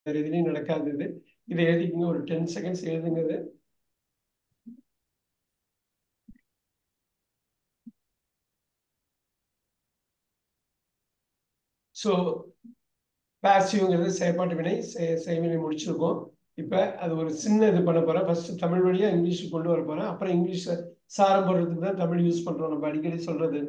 வேற எதுலையும் நடக்காதது இதை எழுதிக்கங்க ஒரு டென் செகண்ட்ஸ் எழுதுங்க இது ஸோ பாசிவ்ங்கிறது செயற்பாட்டு வினை செய- செய்வினை முடிச்சிருக்கோம் இப்போ அது ஒரு சின்ன இது பண்ண போறேன் ஃபர்ஸ்ட் தமிழ் வழியா இங்கிலீஷ் கொண்டு வர போறேன் அப்புறம் இங்கிலீஷ் சாரம் போடுறதுக்கு தான் தமிழ் யூஸ் பண்றோம் நம்ம அடிக்கடி சொல்றது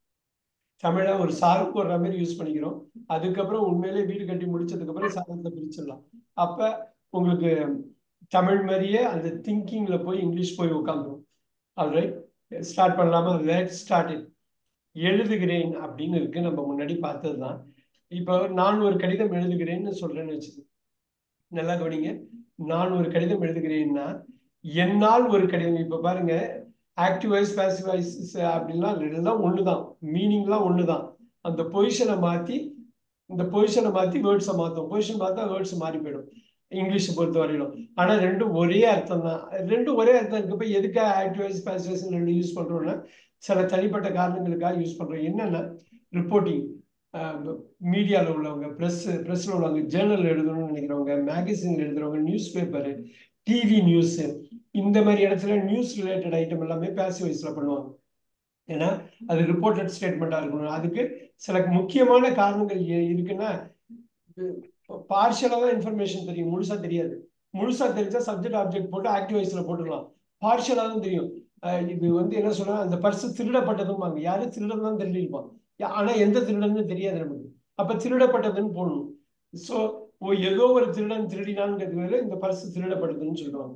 தமிழை ஒரு சாரம் போடுற மாதிரி யூஸ் பண்ணிக்கிறோம் அதுக்கப்புறம் உண்மையிலே வீடு கட்டி முடிச்சதுக்கு அப்புறம் சாரத்தை பிரிச்சிடலாம் அப்ப உங்களுக்கு தமிழ் மாதிரியே அந்த திங்கிங்ல போய் இங்கிலீஷ் போய் உட்காந்துரும் ஆல்ரைட் ஸ்டார்ட் பண்ணலாமா லெட் ஸ்டார்ட் இட் எழுதுகிறேன் அப்படின்னு இருக்கு நம்ம முன்னாடி பார்த்ததுதான் இப்போ நான் ஒரு கடிதம் எழுதுகிறேன்னு சொல்றேன்னு வச்சுக்கோங்க நல்லா கவனிங்க நான் ஒரு கடிதம் எழுதுகிறேன்னா என்னால் ஒரு கடிதம் இப்ப பாருங்க ஆக்டிவ் வாய்ஸ் பாசிவ் வாய்ஸ் அப்படின்லாம் எல்லாம் ஒண்ணுதான் மீனிங்லாம் ஒண்ணுதான் அந்த பொசிஷனை மாத்தி இந்த பொசிஷனை மாத்தி வேர்ட்ஸை மாத்தும் பொசிஷன் பார்த்தா வேர்ட்ஸ் மாறி போயிடும் இங்கிலீஷை பொறுத்த வரையிலும் ஆனா ரெண்டும் ஒரே அர்த்தம் தான் ரெண்டும் ஒரே அர்த்தம் இருக்கப்ப எதுக்காக ஆக்டிவ் வாய்ஸ் பாசிவ் வாய்ஸ் ரெண்டு யூஸ் பண்றோம்னா சில தனிப்பட்ட காரணங்களுக்காக யூஸ் பண்றோம் என்னன்னா ரிப்போர்ட்டிங் மீடியாவில் உள்ளவங்க ப்ரெஸ் ப்ரெஸ்ஸில் உள்ளவங்க ஜேர்னல் எழுதணும்னு நினைக்கிறவங்க மேகசின் எழுதுறவங்க நியூஸ் பேப்பரு டிவி நியூஸ் இந்த மாதிரி இடத்துல நியூஸ் ரிலேட்டட் ஐட்டம் எல்லாமே பேசிவ் வாய்ஸில் பண்ணுவாங்க ஏன்னா அது ரிப்போர்ட்டட் ஸ்டேட்மெண்ட்டாக இருக்கணும் அதுக்கு சில முக்கியமான காரணங்கள் எ- இருக்குன்னா பார்ஷியலாக தான் இன்ஃபர்மேஷன் தெரியும் முழுசா தெரியாது முழுசா தெரிஞ்சா சப்ஜெக்ட் ஆப்ஜெக்ட் போட்டு ஆக்டிவ் வாய்ஸில் போட்டுடலாம் பார்ஷியலாக தான் தெரியும் அஹ் இது வந்து என்ன சொல்றா அந்த பர்ஸ் திருடப்பட்டதும்பாங்க யாரு திருடன் தான் திருடிருப்பான் யா- ஆனா எந்த திருடன்னு தெரியாது நமக்கு அப்ப திருடப்பட்டதுன்னு போடணும் சோ ஓ ஏதோ ஒரு திருடன் திருடினான்ங்கிறது வேற இந்த பர்ஸ் திருடப்பட்டதுன்னு சொல்லுவாங்க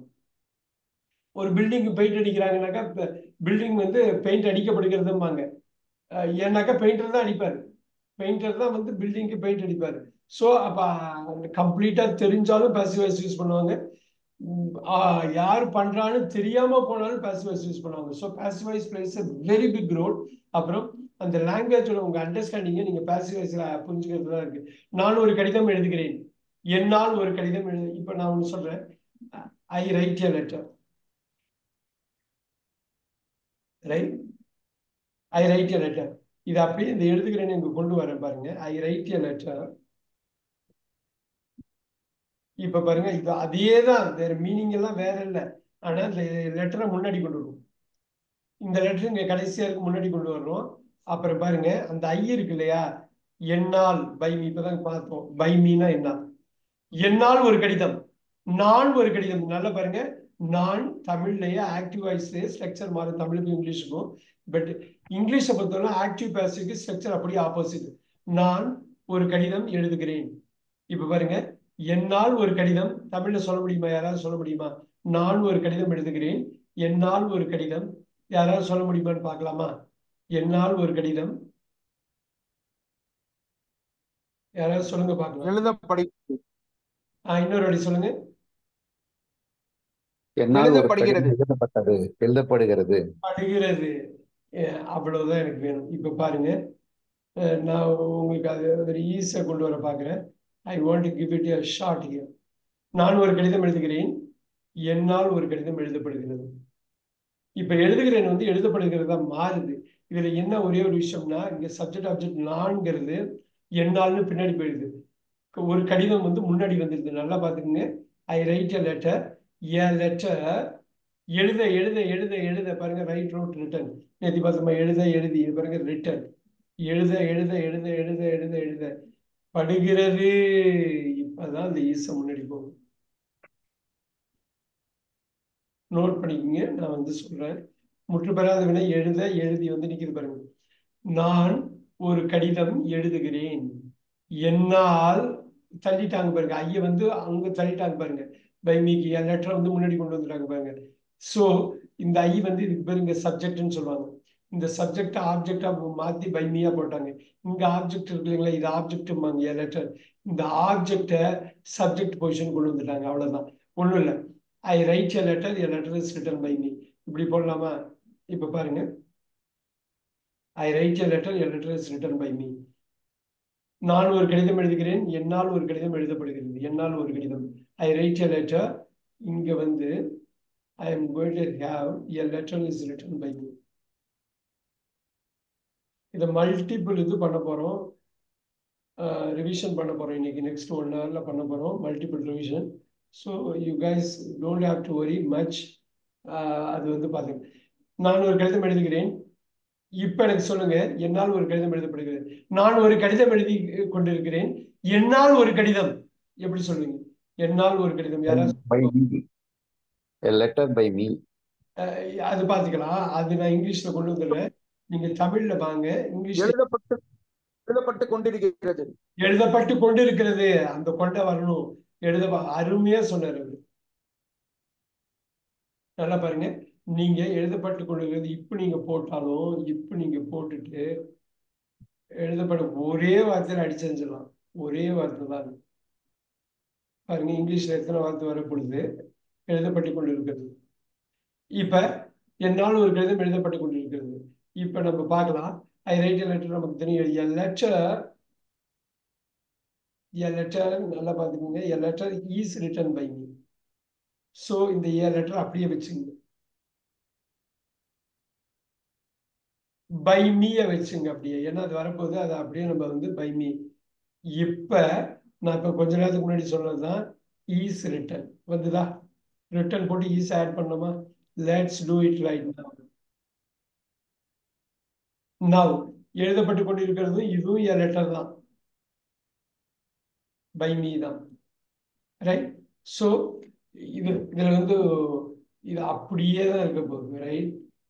ஒரு பில்டிங் பெயிண்ட் அடிக்கிறாங்கனாக்கா பில்டிங் வந்து பெயிண்ட் அடிக்கப்படுகிறதும்பாங்க அஹ் ஏன்னாக்கா பெயிண்டர் தான் அடிப்பாரு பெயிண்டர் தான் வந்து பில்டிங்க்கு பெயிண்ட் அடிப்பாரு ஸோ அப்போ கம்ப்ளீட்டா தெரிஞ்சாலும் பாசிவ் வாய்ஸ் யூஸ் பண்ணுவாங்க உம், ஆஹ் யார் பண்றான்னு தெரியாம போனாலும் பாசிவ் வாய்ஸ் யூஸ் பண்ணுவாங்க so passive voice plays very big role அப்புறம் அந்த லாங்குவேஜோட உங்க அண்டர்ஸ்டாண்டிங்கை நீங்க பாசிவ் வாய்ஸ்ல புரிஞ்சுக்கிறது தான் இருக்கு நான் ஒரு கடிதம் எழுதுகிறேன் என்னால் ஒரு கடிதம் எழுது இப்போ நான் ஒன்று சொல்றேன் I write a letter write I write a letter இது அப்படியே இந்த எழுதுகிறேன்னு இங்க கொண்டு வரேன் பாருங்க ஐ ரைட் எ லெட்டர் இப்ப பாருங்க இது அதே தான் வேற மீனிங் எல்லாம் வேற இல்லை ஆனா இந்த லெட்டரை முன்னாடி கொண்டு வருவோம் இந்த லெட்டர் இங்க கடைசியா இருக்கு முன்னாடி கொண்டு வர்றோம் அப்புறம் பாருங்க அந்த ஐ இருக்கு இல்லையா என்னால் பை மீ இப்பதான் பார்த்தோம் பை மீனா என்ன என்னால் ஒரு கடிதம் நான் ஒரு கடிதம் நல்லா பாருங்க நான் தமிழ்லயே ஆக்டிவ் வாய்ஸ் ஸ்ட்ரக்சர் மாறும் தமிழுக்கும் இங்கிலீஷுக்கும் பட் இங்கிலீஷை பொறுத்தவரை ஆக்டிவ் பேசிவ்க்கு ஸ்ட்ரக்சர் அப்படியே ஆப்போசிட் நான் ஒரு கடிதம் எழுதுகிறேன் இப்ப பாருங்க என்னால் ஒரு கடிதம் தமிழ்ல சொல்ல முடியுமா யாராவது சொல்ல முடியுமா நான் ஒரு கடிதம் எழுதுகிறேன் என்னால் ஒரு கடிதம் யாராவது சொல்ல முடியுமான்னு பார்க்கலாமா என்னால் ஒரு கடிதம் யாராவது சொல்லுங்க பார்க்கலாம் எழுதப்படி ஆஹ் இன்னொரு வாட்டி சொல்லுங்க என்னால் ஒரு எழுதப்படுகிறது. கடிதம் எழுதப்பட்டது எழுதப்படுகிறது படுகிறது அஹ் அவ்வளவுதான் எனக்கு வேணும் இப்ப பாருங்க அஹ் நான் உங்களுக்கு அது ஒரு ஈஸியா கொண்டு வர பார்க்கிறேன் I want to give it a shot here நான் ஒரு கடிதம் எழுதுகிறேன் என்னால் ஒரு கடிதம் எழுதப்படுகிறது இப்ப எழுதுகிறேன் வந்து எழுதப்படுகிறதா மாறுது இதுல என்ன ஒரே ஒரு விஷயம்னா இங்க சப்ஜெக்ட் ஆப்ஜெக்ட் நான்கிறது என்னால்னு பின்னாடி போயிடுது ஒரு கடிதம் வந்து முன்னாடி வந்துருது நல்லா பாத்துக்கோங்க I write a letter a letter எழுத எழுத எழுத எழுத பாருங்க ரைட் ரோட் ரிட்டன் நேற்று பார்த்தோமா எழுத எழுதி இது பாருங்க ரிட்டன் எழுத எழுத எழுத எழுத எழுத எழுத படுகிறது இப்பதான் அந்த ஈச முன்னாடி போகும் நோட் பண்ணிக்கோங்க நான் வந்து சொல்றேன் முற்று பெறாத வினை எழுத எழுதி வந்து நிக்குது பாருங்க நான் ஒரு கடிதம் எழுதுகிறேன் என்னால் தள்ளிட்டாங்க பாருங்க ஐய வந்து அங்க தள்ளிட்டாங்க பாருங்க பைமிக்கு என் லெட்டரை வந்து முன்னாடி கொண்டு வந்துட்டாங்க பாருங்க ஸோ இந்த ஐ வந்து இதுக்கு பேர் இங்க சப்ஜெக்ட்னு சொல்லுவாங்க இந்த சப்ஜெக்ட் ஆப்ஜெக்டா மாத்தி பைமியா போட்டாங்க இங்க ஆப்ஜெக்ட் இருக்கு இல்லைங்களா இது ஆப்ஜெக்ட்மாங்க என் லெட்டர் இந்த ஆப்ஜெக்டை சப்ஜெக்ட் பொசிஷன் கொண்டு வந்துட்டாங்க அவ்வளவுதான் ஒண்ணும் இல்லை I write a letter a letter is written by me இப்படி போடலாமா இப்ப பாருங்க I write a letter a letter is written by me நான் ஒரு கடிதம் எழுதுகிறேன் என்னால் ஒரு கடிதம் எழுதப்படுகிறது என்னால் ஒரு கடிதம் ஐ ரைட் எ லெட்டர் இங்க வந்து I am going to have a letter is written by me இதை மல்டிபிள் இது பண்ண போறோம் ரிவிஷன் பண்ண போகிறோம் இன்னைக்கு நெக்ஸ்ட் ஒன் ஹவரில் பண்ண போகிறோம் multiple revision so you guys don't have to worry much அது வந்து பாருங்க நான் ஒரு கடிதம் எழுதுகிறேன் இப்ப எனக்கு சொல்லுங்க என்னால் ஒரு கடிதம் எழுதப்படுகிறது நான் ஒரு கடிதம் எழுதி கொண்டிருக்கிறேன் என்னால் ஒரு கடிதம் எப்படி சொல்லுவீங்க என்னால் ஒரு கடிதம் யாராவது by me letter by me அஹ் அது பாத்துக்கலாம் அது நான் இங்கிலீஷ்ல கொண்டு வந்துடுறேன் நீங்க தமிழ்ல வாங்க இங்கிலீஷ்ல எழுதப்பட்டு எழுதப்பட்டு கொண்டிருக்கிறது எழுதப்பட்டு கொண்டிருக்கிறது அந்த கொண்ட வரணும் எழுத அருமையா சொன்னார் அவரு நல்லா பாருங்க நீங்க எழுதப்பட்டு கொண்டிருக்கிறது இப்ப நீங்க போட்டாலும் இப்ப நீங்க போட்டுட்டு எழுதப்பட ஒரே வார்த்தையில அடிச்செஞ்சிடலாம் ஒரே வார்த்தை தான் பாருங்க இங்கிலீஷ்ல எத்தனை வார்த்தை வரப்படுது எழுதப்பட்டு கொண்டிருக்கிறது இப்ப என்னால் ஒரு கடிதம் எழுதப்பட்டு கொண்டிருக்கிறது இப்ப நம்ம பார்க்கலாம் ஐ ரைட் லெட்டர் நமக்கு தெரியும் எ லெட்டர் எ லெட்டர் நல்லா பார்த்துக்கோங்க a letter is written by me so இந்த ஏ லெட்டர் அப்படியே வச்சுங்க பை மீயை வச்சுங்க அப்படியே ஏன்னா அது வரப்போகுது அதை அப்படியே நம்ம வந்து பை மீ இப்ப நான் இப்ப கொஞ்ச நேரத்துக்கு முன்னாடி சொன்னதுதான் ஈஸ் ரிட்டன் வந்துதா ரிட்டன் போட்டு ஈஸ் ஆட் பண்ணோமா let's do it right now now எழுதப்பட்டு கொண்டிருக்கிறது இதுவும் என் லெட்டர் தான் பை மீ தான் ரைட் ஸோ இது இதுல வந்து இது அப்படியே தான் இருக்க போகுது ரைட்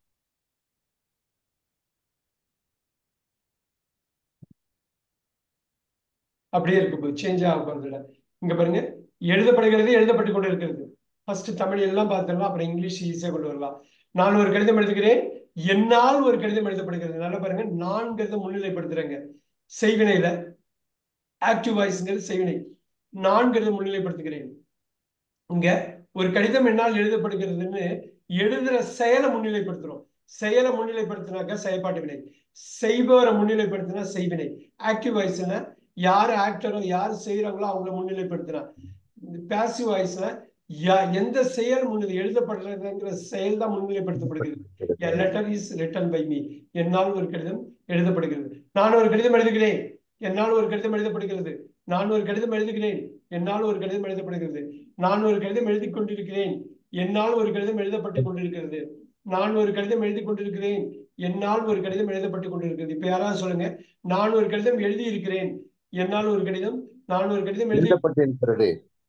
அப்படியே இருக்க போகுது சேஞ்ச் ஆக போறது இல்லை இங்க பாருங்க எழுதப்படுகிறது எழுதப்பட்டு கொண்டு இருக்கிறது ஃபர்ஸ்ட் தமிழ் எல்லாம் பார்த்துடலாம் அப்புறம் இங்கிலீஷ் ஈஸியாக கொண்டு வரலாம் நான் ஒரு கடிதம் எழுதுகிறேன் என்னால் ஒரு கடிதம் எழுதப்படுகிறது நல்லா பாருங்க நான்கிறத முன்னிலைப்படுத்துறேங்க செய்வினையில ஆக்டிவ் வாய்ஸ்ங்கிறது செய்வினை நான்கிறத முன்னிலைப்படுத்துகிறேன் இங்க ஒரு கடிதம் என்னால் எழுதப்படுகிறதுன்னு எழுதுற செயலை முன்னிலைப்படுத்துறோம் செயலை முன்னிலைப்படுத்தினாக்கா செயல்பாட்டு வினை செய்பவரை முன்னிலைப்படுத்தினா செய்வினை ஆக்டிவ் வாய்ஸ்னா யார் ஆக்டரோ யார் செய்யறாங்களோ அவங்கள முன்னிலைப்படுத்தினா பேசிவ் வாய்ஸ்னா எந்த செயல் முன்னிலை எழுதப்படுறதுங்கிற செயல் தான் முன்னிலைப்படுத்தப்படுகிறது letter is written by me என்னால் ஒரு கடிதம் எழுதப்படுகிறது நான் ஒரு கடிதம் எழுதுகிறேன் என்னால் ஒரு கடிதம் எழுதப்படுகிறது நான் ஒரு கடிதம் எழுதுகிறேன் என்னால் ஒரு கடிதம் எழுதப்படுகிறது நான் ஒரு கடிதம் எழுதி கொண்டிருக்கிறேன் என்னால் ஒரு கடிதம் எழுதப்பட்டு கொண்டிருக்கிறது நான் ஒரு கடிதம் எழுதி கொண்டிருக்கிறேன் என்னால் ஒரு கடிதம் எழுதப்பட்டு கொண்டிருக்கிறது இப்ப யாராவது சொல்லுங்க நான் ஒரு கடிதம் எழுதி இருக்கிறேன் என்னால் ஒரு கடிதம் நான் ஒரு கடிதம் எழுதி எழுதப்பட்டிருக்கிறது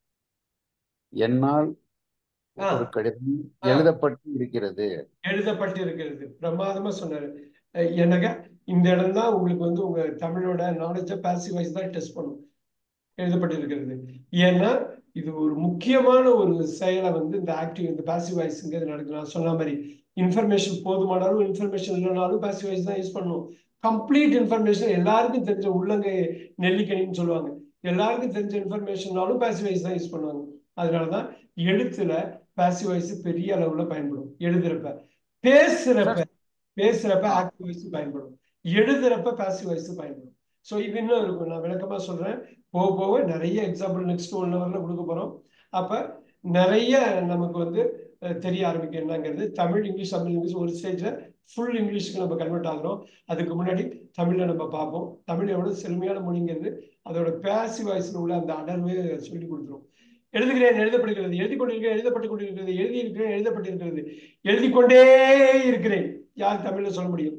என்னால் ஒரு கடிதம் எழுதப்பட்டு இருக்கிறது எழுதப்பட்டு இருக்கிறது பிரமாதமா சொன்னாரு எனக்கு இந்த இடம் தான் உங்களுக்கு வந்து உங்க தமிழோட நாலேஜ பாசிவ் வாய்ஸ் தான் டெஸ்ட் பண்ணும் எழுதப்பட்டு இருக்கிறது ஏன்னா இது ஒரு முக்கியமான ஒரு செயலை வந்து இந்த ஆக்டிவ் இந்த பாசிவ் வாய்ஸ்ங்கிறது நடக்குது நான் சொன்ன மாதிரி இன்ஃபர்மேஷன் போதுமானாலும் இன்ஃபர்மேஷன் இல்லைனாலும் பாசிவ் வாய்ஸ் தான் யூஸ் பண்ணும் கம்ப்ளீட் இன்ஃபர்மேஷன் எல்லாருக்கும் தெரிஞ்ச உள்ளங்கை நெல்லிக்கணின்னு சொல்லுவாங்க எல்லாருக்கும் தெரிஞ்ச இன்ஃபர்மேஷன்னாலும் பாசிவ் வாய்ஸ் தான் யூஸ் பண்ணுவாங்க அதனாலதான் எழுத்துல பாசிவ் வாய்ஸ் பெரிய அளவுல பயன்படும் எழுதுறப்ப பேசுறப்ப பேசுறப்ப ஆக்டிவ் வாய்ஸ் பயன்படும் எழுதுறப்ப பாசிவ் வாய்ஸ் பயன்படும் ஸோ இது இன்னும் இருக்கும் நான் விளக்கமா சொல்றேன் போக போக நிறைய எக்ஸாம்பிள் நெக்ஸ்ட் ஒன் ஹவர்ல கொடுக்க போறோம் அப்ப நிறைய நமக்கு வந்து தெரிய ஆரம்பிக்கும் என்னங்கிறது தமிழ் இங்கிலீஷ் தமிழ் இங்கிலீஷ் ஒரு ஸ்டேஜ்ல ஃபுல் இங்கிலீஷ்க்கு நம்ம கன்வெர்ட் ஆகிறோம் அதுக்கு முன்னாடி தமிழ்ல நம்ம பார்ப்போம் தமிழ் எவ்வளவு செழுமையான மொழிங்கிறது அதோட பேசிவ் வாய்ஸ்ல உள்ள அந்த அடர்வே சொல்லி கொடுத்துரும் எழுதுகிறேன் எழுதப்படுகிறது எழுதி கொண்டிருக்கிறேன் எழுதப்பட்டு கொண்டிருக்கிறது எழுதி இருக்கிறேன் எழுதப்பட்டிருக்கிறது எழுதி கொண்டே இருக்கிறேன் யார் தமிழ்ல சொல்ல முடியும்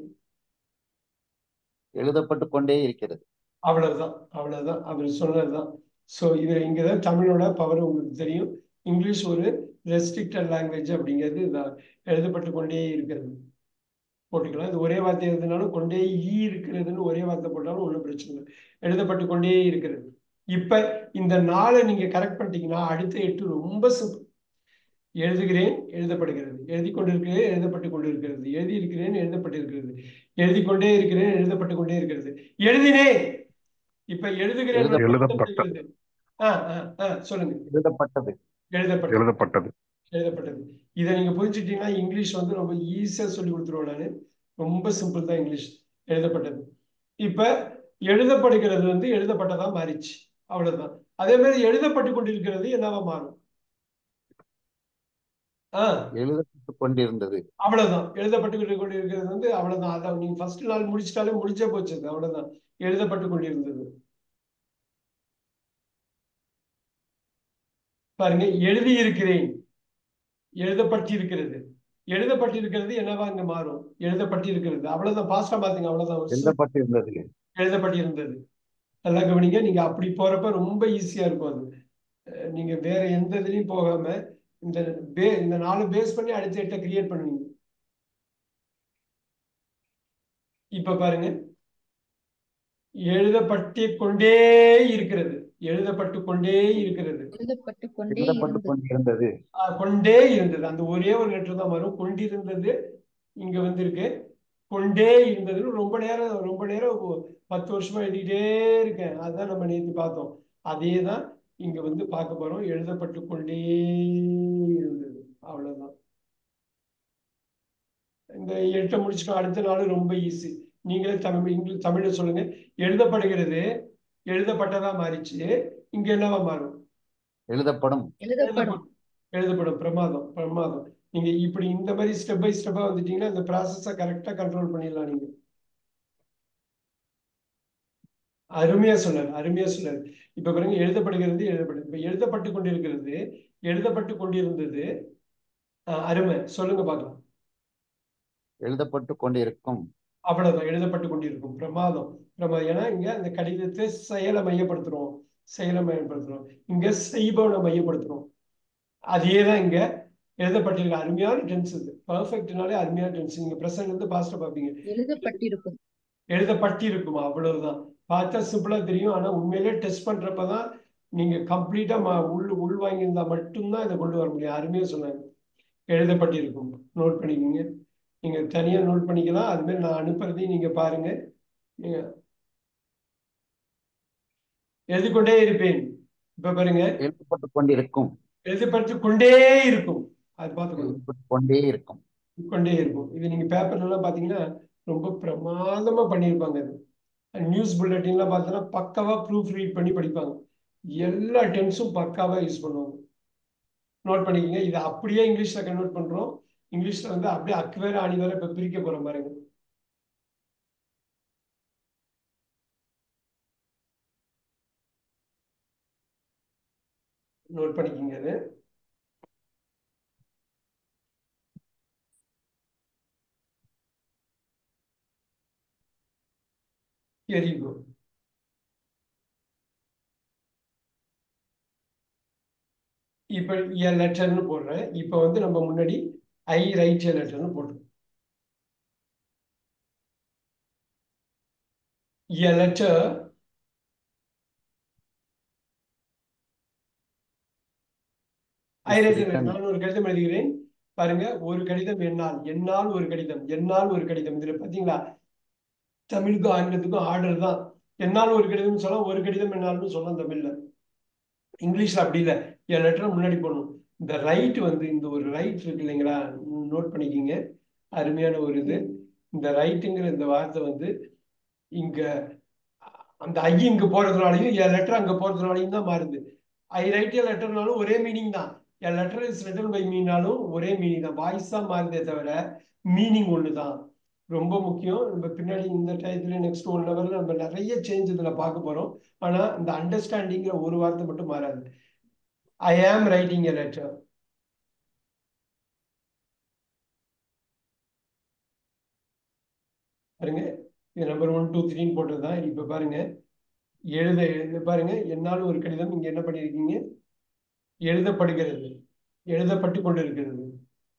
எழுதப்பட்டு கொண்டே இருக்கிறது அவ்வளவுதான் அவ்வளவுதான் அவர் சொன்னதுதான் ஸோ இது இங்கதான் தமிழோட பவர் உங்களுக்கு தெரியும் இங்கிலீஷ் ஒரு ரெஸ்ட்ரிக்டட் லாங்குவேஜ் அப்படிங்கிறது எழுதப்பட்டு கொண்டே இருக்கிறது போட்டுக்கலாம் இது ஒரே வார்த்தை எழுதினாலும் கொண்டே ஈ இருக்கிறதுன்னு ஒரே வார்த்தை போட்டாலும் ஒன்றும் பிரச்சனை இல்லை எழுதப்பட்டு கொண்டே இருக்கிறது இப்ப இந்த நாளை நீங்க கரெக்ட் பண்ணிட்டீங்கன்னா அடுத்த எட்டு ரொம்ப சிம்பிள் எழுதுகிறேன் எழுதப்படுகிறது எழுதி கொண்டிருக்கிறேன் எழுதப்பட்டு கொண்டிருக்கிறது எழுதி இருக்கிறேன் எழுதப்பட்டிருக்கிறது எழுதி கொண்டே இருக்கிறேன் எழுதப்பட்டு கொண்டே இருக்கிறது எழுதினேன் இப்ப எழுதுகிறேன் சொல்லுங்க எழுதப்பட்டது எழுதப்பட்டது எழுதப்பட்டது எழுதப்பட்டது இதை நீங்க புரிஞ்சுட்டீங்கன்னா இங்கிலீஷ் வந்து ரொம்ப ஈஸியா சொல்லி கொடுத்துருவோம் நான் ரொம்ப சிம்பிள் தான் இங்கிலீஷ் எழுதப்பட்டது இப்ப எழுதப்படுகிறது வந்து எழுதப்பட்டதா மாறிச்சு அவ்வளவுதான் அதே மாதிரி எழுதப்பட்டு கொண்டிருக்கிறது என்னவா மாறும் ஆஹ் எழுதப்பட்டு கொண்டிருந்தது அவ்வளவுதான் எழுதப்பட்டு கொண்டிருக்கிறது வந்து அவ்வளவுதான் அதான் நீங்க ஃபர்ஸ்ட் நாள் முடிச்சிட்டாலே முடிச்சே போச்சு அவ்வளவுதான் எழுதப்பட்டு கொண்டிருந்தது பாருங்க எழுதி இருக்கிறேன் எழுதப்பட்டிருக்கிறது எழுதப்பட்டிருக்கிறது என்னவா இங்க மாறும் எழுதப்பட்டிருக்கிறது அவ்வளவுதான் பாஸ்டா பாத்தீங்க அவ்வளவுதான் ஒரு எழுதப்பட்டிருந்தது எழுதப்பட்டிருந்தது நல்லா கவனிங்க நீங்க அப்படி போறப்ப ரொம்ப ஈஸியா இருக்கும் அது அஹ் நீங்க வேற எந்த இதுலயும் போகாம இந்த பே இந்த நாலு பேஸ் பண்ணி அடுத்த எட்டை கிரியேட் பண்ணுவீங்க இப்ப பாருங்க எழுதப்பட்டு கொண்டே இருக்கிறது எழுதப்பட்டு கொண்டே இருக்கிறது எழுதப்பட்டு கொண்டே எழுதப்பட்டு இருந்தது கொண்டிருந்தது ஆஹ் கொண்டே இருந்தது அந்த ஒரே ஒரு லெட்டர் தான் வரும் கொண்டிருந்தது இங்க வந்திருக்கு கொண்டே இருந்ததுன்னு ரொம்ப நேரம் ரொம்ப நேரம் ஒ- பத்து வருஷமா எழுதிக்கிட்டே இருக்கேன் அதுதான் நம்ம நேற்று பார்த்தோம் அதே தான் இங்க வந்து பார்க்க போறோம் எழுதப்பட்டு கொண்டே இருந்தது அவ்வளவுதான் இந்த எட்டை முடிச்சுட்டோம் அடுத்த நாள் ரொம்ப ஈஸி நீங்களே தமிழ் இங்கிலீஷ் தமிழ்ல சொல்லுங்க எழுதப்படுகிறது எழுதப்பட்டதா மாறிச்சு இங்க என்னவா மாறும் எழுதப்படும் எழுதப்படும் எழுதப்படும் பிரமாதம் பிரமாதம் நீங்க இப்படி இந்த மாதிரி ஸ்டெப் பை ஸ்டெப்பா வந்துட்டீங்கன்னா இந்த ப்ராசஸ கரெக்டா கண்ட்ரோல் பண்ணிடலாம் நீங்க அருமையா சொன்னார் அருமையா சொன்னார் இப்ப பாருங்க எழுதப்படுகிறது எழுதப்படுது இப்ப எழுதப்பட்டு கொண்டிருக்கிறது எழுதப்பட்டு கொண்டிருந்தது அஹ், அருமை சொல்லுங்க பார்க்கலாம் எழுதப்பட்டு கொண்டிருக்கும் அவ்வளவுதான் எழுதப்பட்டு கொண்டிருக்கும் பிரமாதம் பிரமாதம் ஏன்னா இங்க அந்த கடிதத்தை செயலை மையப்படுத்துறோம் செயலை மையப்படுத்துறோம் இங்க செய்பவனை மையப்படுத்துறோம் அதே தான் இங்க எழுதப்பட்டிருக்க அருமையான டென்ஸ் இது பர்ஃபெக்ட்னாலே அருமையான டென்ஸ் நீங்க பிரசன்ட் வந்து பாஸ்டா பார்ப்பீங்க எழுதப்பட்டிருக்கும் எழுதப்பட்டிருக்கும் அவ்வளவுதான் பார்த்தா சிம்பிளா தெரியும் ஆனா உண்மையிலே டெஸ்ட் பண்றப்பதான் நீங்க கம்ப்ளீட்டா உள் உள் வாங்கியிருந்தா மட்டும்தான் இதை கொண்டு வர முடியும் அருமையா சொன்னாங்க எழுதப்பட்டிருக்கும் நோட் பண்ணிக்கோங்க நீங்க தனியா நோட் பண்ணிக்கலாம் அது மாதிரி நான் அனுப்புறதையும் நீங்க பாருங்க நீங்க எழுதிக்கொண்டே இருப்பேன் இப்ப பாருங்க எழுதப்பட்டு கொண்டிருக்கும் எழுதப்பட்டு கொண்டே இருக்கும் அது பார்த்துக்கோங்க எழுதப்பட்டு கொண்டே இருக்கும் கொண்டே இருக்கும் இது நீங்க பேப்பர்ல எல்லாம் பாத்தீங்கன்னா ரொம்ப பிரமாதமா பண்ணியிருப்பாங்க அது நியூஸ் புல்லட்டின்லாம் பார்த்தீங்கன்னா பக்காவா ப்ரூஃப் ரீட் பண்ணி படிப்பாங்க எல்லா டென்ஸும் பக்காவா யூஸ் பண்ணுவாங்க நோட் பண்ணிக்கங்க இதை அப்படியே இங்கிலீஷ்ல கன்வெர்ட் பண்றோம் இங்கிலீஷ்ல வந்து அப்படியே அக்கு வேற அணி வேற இப்ப பிரிக்க போறோம் பாருங்க நோட் பண்ணிக்கங்க அது Here you go. இப்ப எ லெட்டர்னு போடுறேன் இப்ப வந்து நம்ம முன்னாடி ஐ ரைட் எ லெட்டர்னு போடுறோம் a letter I write written. நான் ஒரு கடிதம் எழுதுகிறேன் பாருங்க ஒரு கடிதம் என்னால் என்னால் ஒரு கடிதம் என்னால் ஒரு கடிதம் இதுல பாத்தீங்களா தமிழுக்கும் ஆங்கிலத்துக்கும் ஆர்டர் தான் என்னால் ஒரு கடிதம் சொல்ல ஒரு கடிதம் என்னால்னு சொல்லலாம் தமிழ்ல இங்கிலீஷ்ல அப்படி இல்லை என் லெட்டர் முன்னாடி போடணும் இந்த ரைட் வந்து இந்த ஒரு ரைட் இருக்கு இல்லைங்களா நோட் பண்ணிக்கிங்க அருமையான ஒரு இது இந்த ரைட்டுங்கிற இந்த வார்த்தை வந்து இங்க அந்த ஐ இங்க போறதுனாலையும் என் லெட்டர் அங்க போறதுனாலையும் தான் மாறுது ஐ ரைட் எ லெட்டர்னாலும் ஒரே மீனிங் தான் என் லெட்டர் இஸ் ரிட்டன் பை மீனாலும் ஒரே மீனிங் தான் வாய்ஸ் தான் மாறுதே தவிர மீனிங் ஒன்று தான் ரொம்ப முக்கியம் நம்ம பின்னாடி இந்த டயத்துல நெக்ஸ்ட் ஒன் ஹவர்ல நம்ம நிறைய சேஞ்ச் இதுல பார்க்க போறோம் ஆனா இந்த அண்டர்ஸ்டாண்டிங்கிற ஒரு வார்த்தை மட்டும் மாறாது ஐ ஆம் ரைட்டிங் எ லெட்டர் பாருங்க இது நம்பர் ஒன் டூ த்ரீன்னு போட்டதுதான் இப்ப பாருங்க எழுத எழுத பாருங்க என்னாலும் ஒரு கடிதம் இங்க என்ன பண்ணிருக்கீங்க எழுதப்படுகிறது எழுதப்பட்டு கொண்டிருக்கிறது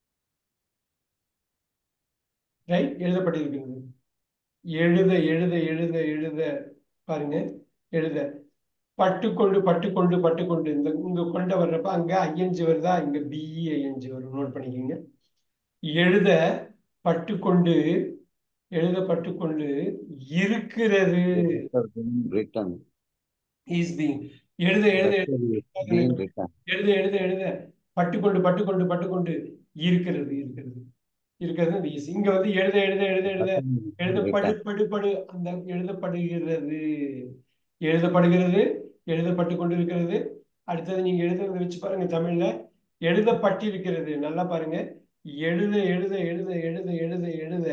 ரைட் எழுதப்பட்டிருக்கிறது எழுத எழுத எழுத எழுத பாருங்க எழுத பட்டுக்கொண்டு பட்டுக்கொண்டு பட்டுக்கொண்டு இந்த இங்க கொண்ட வர்றப்ப அங்க ஐஎன்ஜி வருதா இங்க பிஇ ஐஎன்ஜி வரும் நோட் பண்ணிக்கோங்க எழுத பட்டுக்கொண்டு எழுதப்பட்டுக்கொண்டு இருக்கிறது written இஸ் பீங் எழுத எழுத letter is being written எழுத எழுத எழுத பட்டுக்கொண்டு பட்டுக்கொண்டு பட்டுக்கொண்டு இருக்கிறது இருக்கிறது இருக்கிறது ஈஸி இங்க வந்து எழுத எழுத எழுத எழுத எழுதப்படு written படு படு அந்த எழுதப்படுகிறது எழுதப்படுகிறது எழுதப்பட்டு கொண்டிருக்கிறது அடுத்தது நீங்க எழுதுறதை வச்சு பாருங்க தமிழ்ல எழுதப்பட்டிருக்கிறது நல்லா பாருங்க எழுத எழுத எழுத எழுத எழுத எழுத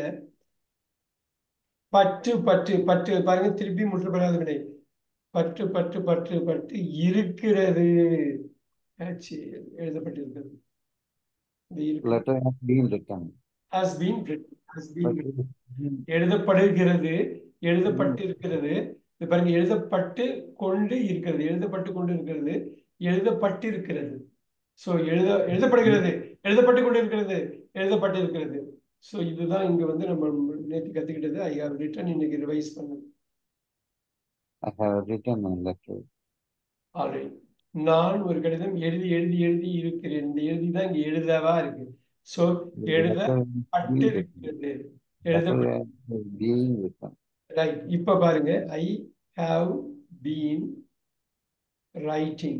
பற்று பற்று பற்று பாருங்க திருப்பி முற்றுப்பெறாத வினை பற்று பற்று பற்று பற்று இருக்கிறது H எழுதப்பட்டிருக்கிறது இது இருக்கு. letter has been written. has been written has been written. எழுதப்படுகிறது எழுதப்பட்டிருக்கிறது இது பாருங்க எழுதப்பட்டு கொண்டு இருக்கிறது எழுதப்பட்டு கொண்டு இருக்கிறது எழுதப்பட்டிருக்கிறது சோ எழுத எழுதப்படுகிறது எழுதப்பட்டு கொண்டு இருக்கிறது எழுதப்பட்டிருக்கிறது சோ இதுதான் இங்க வந்து நம்ம நேற்று கத்துக்கிட்டது ஐ ஹவ் ரிட்டன் இன்னைக்கு ரிவைஸ் பண்ணது I have written a letter. Already நான் ஒரு கடிதம் எழுதி எழுதி எழுதி இருக்கிறேன் இந்த எழுதி தான் இங்க எழுதவா இருக்கு சோ The எழுத letter has been written. பட்டிருக்கிறது எழுதப்பட்டு Letter has been written. Right இப்ப பாருங்க I have been writing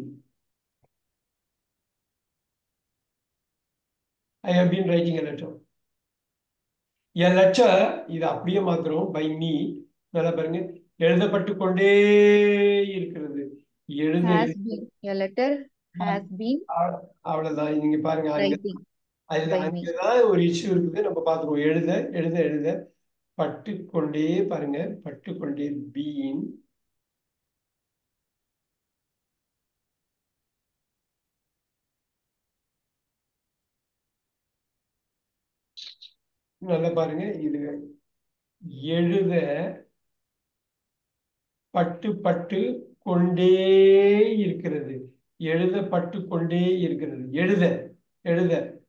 I have been writing a letter a letter இது அப்படியே மாத்திரம் பை மீ நல்லா பாருங்க எழுதப்பட்டு கொண்டே இருக்கிறது எழுத has been a letter has been அவ- அவ்வளவுதான் நீங்க பாருங்க அங்க writing அதுல by me. அங்கதான் ஒரு இஷ்யூ இருக்குது நம்ம பார்த்துருவோம் எழுத எழுத எழுத பட்டு கொண்டே பாருங்க பட்டு கொண்டே பீன் நல்லா பாருங்க இது எழுத பட்டு பட்டு கொண்டே இருக்கிறது எழுத பட்டு கொண்டே இருக்கிறது எழுத எழுத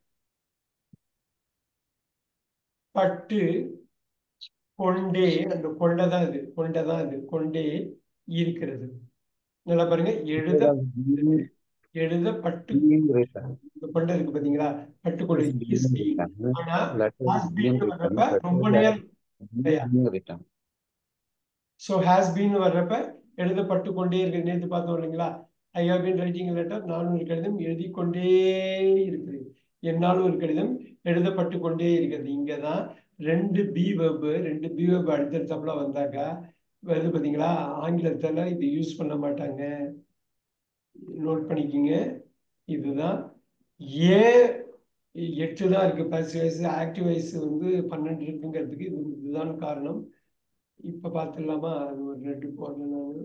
பட்டு கொண்டே அந்த கொண்டதான் இது கொண்டதான் இது கொண்டே இருக்கிறது நல்லா பாருங்க எழுத Letter has been, எழுத பட்டு been written. இந்த கொண்டை இருக்கு பாத்தீங்களா பட்டு கொண்டை Has is been being. written. ஆனா Letter has has been been written. வர்றப்ப ரொம்ப Letter நேரம் has been written. So has been வர்றப்ப எழுதப்பட்டு கொண்டே இருக்கு நேற்று பார்த்தோம் இல்லைங்களா I have been writing letter நான் ஒரு கடிதம் எழுதி கொண்டே இருக்கிறது என்னால் ஒரு கடிதம் எழுதப்பட்டு கொண்டே இருக்கிறது இங்கே தான் ரெண்டு பி வெப் ரெண்டு பி வெப் அடுத்தடுத்தப்பல வந்தாக்கா வருது பார்த்தீங்களா ஆங்கிலத்தில் இது யூஸ் பண்ண மாட்டாங்க நோட் பண்ணிக்கிங்க இதுதான் ஏ எட்டு தான் இருக்கு பஸ் வயசு ஆக்டிவ் வயசு வந்து பன்னெண்டு இருக்குங்கிறதுக்கு இது இதுதான் காரணம் இப்ப பார்த்துடலாமா அது ஒரு ரெண்டு போடல நான்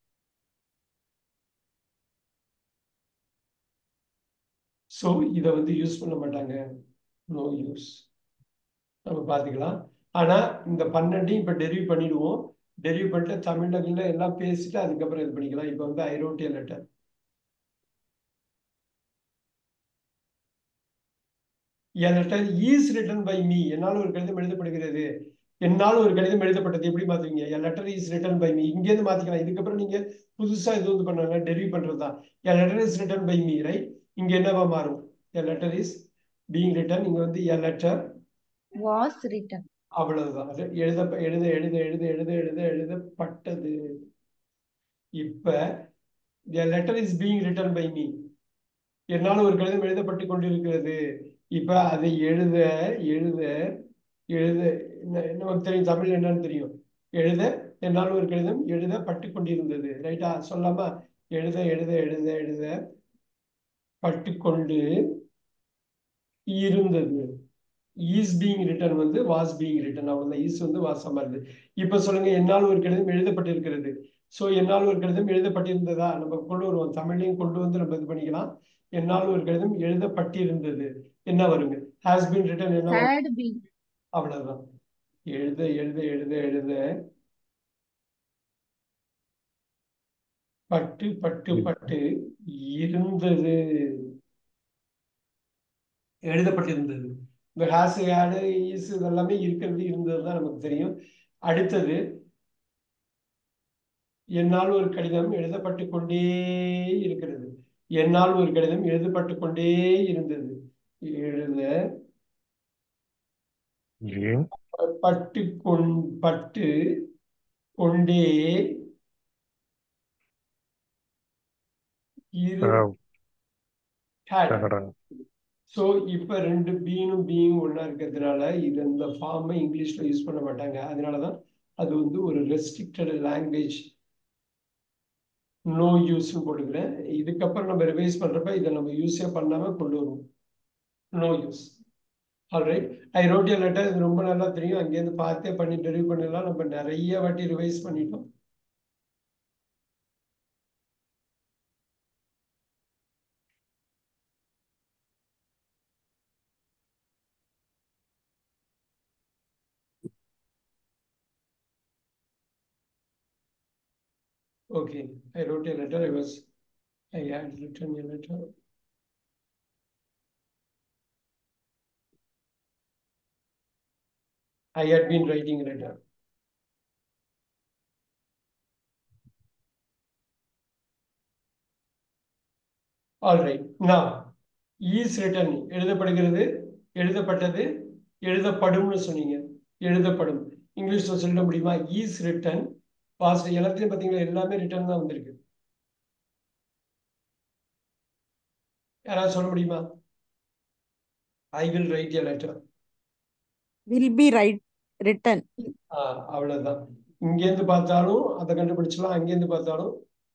ஸோ இதை வந்து யூஸ் பண்ண மாட்டாங்க நோ யூஸ் நம்ம பார்த்துக்கலாம் ஆனா இந்த பன்னெண்டையும் இப்ப டெரிவ் பண்ணிடுவோம் டெரிவ் பண்ணிட்டு தமிழ்ல எல்லாம் பேசிட்டு அதுக்கப்புறம் இது பண்ணிக்கலாம் இப்ப வந்து ஐரோட்டிய லெட்டர் என் letter is written by me என்னால் ஒரு கடிதம் எழுதப்படுகிறது என்னால் ஒரு கடிதம் எழுதப்பட்டது எப்படி மாத்துவீங்க என் letter is written by me இங்கேருந்து மாத்திக்கலாம் இதுக்கப்புறம் நீங்க புதுசா இது வந்து பண்ணாங்க டெரிவ் பண்றது தான் என் letter is written by me right இங்க என்னவா மாறும் என் லெட்டர் இஸ் பீங் ரிட்டன் இங்க வந்து என் லெட்டர் was written அவ்வளவுதான் அது எழுத எழுத எழுத எழுத எழுத எழுத எழுதப்பட்டது இப்ப என் letter is being written by me என்னால் ஒரு கடிதம் எழுதப்பட்டு கொண்டிருக்கிறது இப்ப அதை எழுத எழுத எழுத என்ன- நமக்கு தெரியும் தமிழ் என்னன்னு தெரியும் எழுத என்னால் ஒரு கடிதம் எழுத பட்டு கொண்டிருந்தது ரைட்டா சொல்லாமா எழுத எழுத எழுத எழுத பட்டுக்கொண்டு இருந்தது ஈஸ் பீங் ரிட்டன் வந்து வாஸ் பீங் ரிட்டன் அவ்வளவுதான் ஈஸ் வந்து வாசம் வருது இப்ப சொல்லுங்க என்னால் ஒரு கடிதம் எழுதப்பட்டிருக்கிறது சோ என்னால் ஒரு கடிதம் எழுதப்பட்டிருந்ததா நம்ம கொண்டு வருவோம் தமிழையும் கொண்டு வந்து நம்ம இது பண்ணிக்கலாம் என்னால் ஒரு கடிதம் எழுதப்பட்டிருந்தது என்ன வருங்க ஹாஸ் பீன் ரிட்டன் என்ன வரும்? had been அவ்வளவுதான் எழுத எழுத எழுத எழுத பட்டு பட்டு பட்டு இருந்தது எழுதப்பட்டிருந்தது இந்த ஹாஸ் ஹேடு ஈஸ் இதெல்லாமே இருக்கிறது இருந்தது தான் நமக்கு தெரியும் அடுத்தது என்னால் ஒரு கடிதம் எழுதப்பட்டு கொண்டே இருக்கிறது என்னால் ஒரு கடிதம் எழுதப்பட்டு கொண்டே இருந்தது எழுத பட்டு கொண் பட்டு கொண்டே இரு had. ஸோ இப்போ ரெண்டு பீனும் பீயும் ஒன்றா இருக்கிறதுனால இது இந்த ஃபார்மை இங்கிலீஷில் யூஸ் பண்ண மாட்டாங்க அதனால தான் அது வந்து ஒரு ரெஸ்ட்ரிக்டட் லாங்குவேஜ் நோ யூஸ்னு போட்டுக்கிறேன் இதுக்கப்புறம் நம்ம ரிவைஸ் பண்ணுறப்ப இதை நம்ம யூஸே பண்ணாமல் கொண்டு வருவோம் no use alright I wrote letter இது ரொம்ப நல்லா தெரியும் அங்கேருந்து பார்த்தே பண்ணி டெலிவரி பண்ணிடலாம் நம்ம நிறைய வாட்டி ரிவைஸ் பண்ணிட்டோம் Okay, I wrote a letter. I was, I had written a letter. I had been writing a letter. All right, now, is written எழுதப்படுகிறது எழுதப்பட்டது எழுதப்படும்னு சொன்னீங்க எழுதப்படும் இங்கிலீஷ்ல சொல்ல முடியுமா இஸ் ரிட்டன் பாஸ்ட் எல்லாத்தையும் பார்த்தீங்கன்னா எல்லாமே ரிட்டன் தான் வந்திருக்கு யாராவது சொல்ல முடியுமா I will write a letter will be right written அவ்வளவுதான் இங்கேருந்து பார்த்தாலும் அதை கண்டுபிடிச்சலாம் அங்கேருந்து பார்த்தாலும்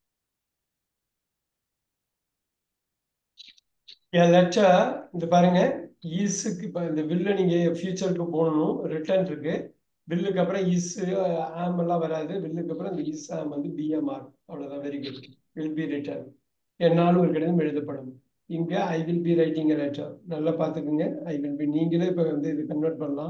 என் லெட்டர் இந்த பாருங்க ஈஸுக்கு இப்போ இந்த வில்ல நீங்க ஃபியூச்சருக்கு போகணும் ரிட்டர்ன் இருக்கு வில்லுக்கு அப்புறம் இஸ் ஆம் எல்லாம் வராது வில்லுக்கு அப்புறம் இந்த இஸ் ஆம் வந்து பிஎம்ஆர் அவ்வளவுதான் very good will be written என்னாலும் ஒரு கடிதம் எழுதப்படும் இங்க I will be writing letter நல்லா பார்த்துக்குங்க ஐ வில் பி நீங்களே இப்போ வந்து இது கன்வெர்ட் பண்ணலாம்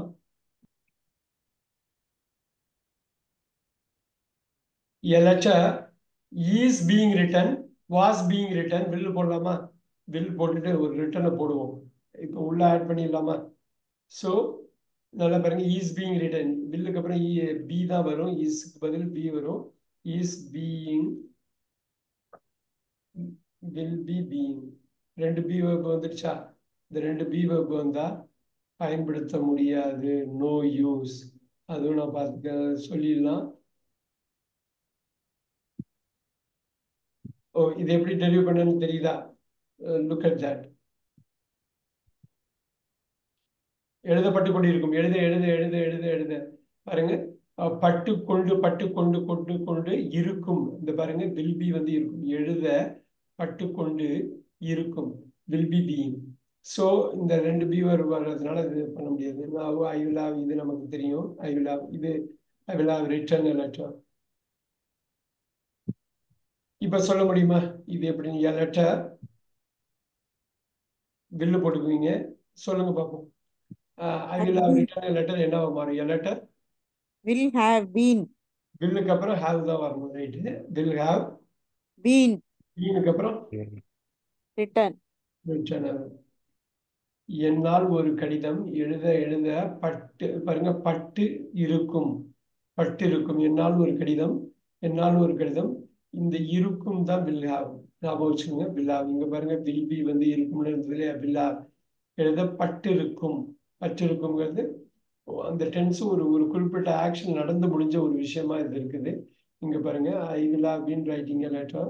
a letter is being written was being written will போடலாமா will போட்டுட்டு ஒரு ரிட்டனை போடுவோம் இப்போ உள்ள ஆட் பண்ணிடலாமா ஸோ நல்லா பாருங்க இஸ் பீயிங் ரிட்டன் பில்லுக்கு அப்புறம் பி தான் வரும் இஸ்க்கு பதில் பி வரும் is being will be being ரெண்டு பி வகுப்பு வந்துடுச்சா இந்த ரெண்டு பி வகுப்பு வந்தா பயன்படுத்த முடியாது நோ யூஸ் அதுவும் நான் பார்த்துக்க சொல்லிடலாம் ஓ இது எப்படி டெலிவரி பண்ணன்னு தெரியுதா லுக் அட் தட் எழுதப்பட்டு கொண்டிருக்கும் எழுத எழுத எழுத எழுத எழுத பாருங்க அஹ், பட்டு கொண்டு பட்டு கொண்டு கொண்டு கொண்டு இருக்கும் இந்த பாருங்க வில் பி வந்து இருக்கும் எழுத பட்டு கொண்டு இருக்கும் வில் பி பீயிங் ஸோ இந்த ரெண்டு பி வர்றதுனால இது பண்ண முடியாது ஐ வில் ஹாவ் இது நமக்கு தெரியும் ஐ வில் ஹாவ் இது I will have written letter இப்ப சொல்ல முடியுமா இது எப்படி நீங்க லெட்டர் பில்லு போட்டுக்குவீங்க சொல்லுங்க பார்ப்போம் I will have written letter என்னவா மாறும் லெட்டர் will have been பில்லுக்கு அப்புறம் ஹாவ் தான் வரணும் ரைட்டு வில் ஹாவ் been பீனுக்கு அப்புறம் written ரிட்டர்ன் என்னால் ஒரு கடிதம் எழுத எழுத பட்டு பாருங்க பட்டு இருக்கும் பட்டு இருக்கும் என்னால் ஒரு கடிதம் என்னால் ஒரு கடிதம் இந்த இருக்கும் தான் பில்லாவ் ஞாபகம் வச்சுக்கோங்க பில்லாவ் இங்க பாருங்க பில்பி வந்து இருக்கும்னு இருந்தது இல்லையா பில்லாவ் எழுத பட்டு இருக்கும் பட்டு இருக்குங்கிறது அந்த டென்ஸ் ஒரு ஒரு குறிப்பிட்ட ஆக்ஷன் நடந்து முடிஞ்ச ஒரு விஷயமா இது இருக்குது இங்க பாருங்க I will have been writing a letter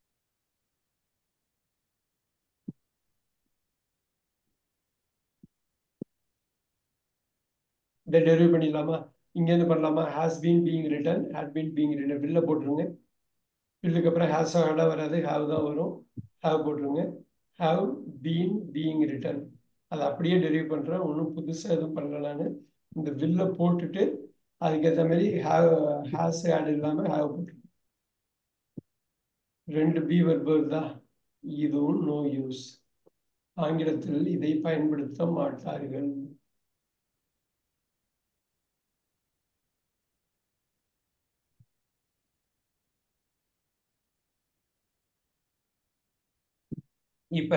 இதை டெரிவ் பண்ணிடலாமா இங்கேருந்து பண்ணலாமா has been being written had been being written பில்ல போட்டுருங்க பில்லுக்கு அப்புறம் ஹேஸ் ஹேடா வராது ஹாவ் தான் வரும் ஹாவ் போட்டுருங்க ஹாவ் பீன் பீயிங் ரிட்டன் அதை அப்படியே டெரிவ் பண்றேன் ஒன்றும் புதுசாக எதுவும் பண்ணல நான் இந்த வில்ல போட்டுட்டு அதுக்கேற்ற மாதிரி ஹாவ் ஹேஸ் ஹேட் இல்லாமல் ஹாவ் போட்டுருங்க ரெண்டு பி வெர்பர் தான் இதுவும் நோ யூஸ் ஆங்கிலத்தில் இதை பயன்படுத்த மாட்டார்கள் இப்ப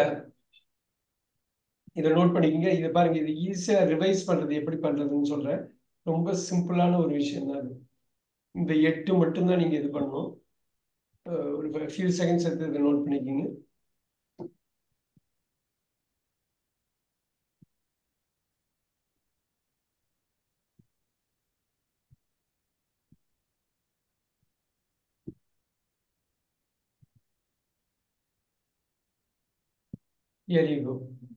இதை நோட் பண்ணிக்கங்க இதை பாருங்க இது ஈஸியா ரிவைஸ் பண்றது எப்படி பண்றதுன்னு சொல்றேன் ரொம்ப சிம்பிளான ஒரு விஷயம் தான் அது இந்த எட்டு மட்டும்தான் நீங்க இது பண்ணணும் அஹ் ஒரு ஃபியூ செகண்ட்ஸ் எடுத்து இதை நோட் பண்ணிக்கோங்க Here you go.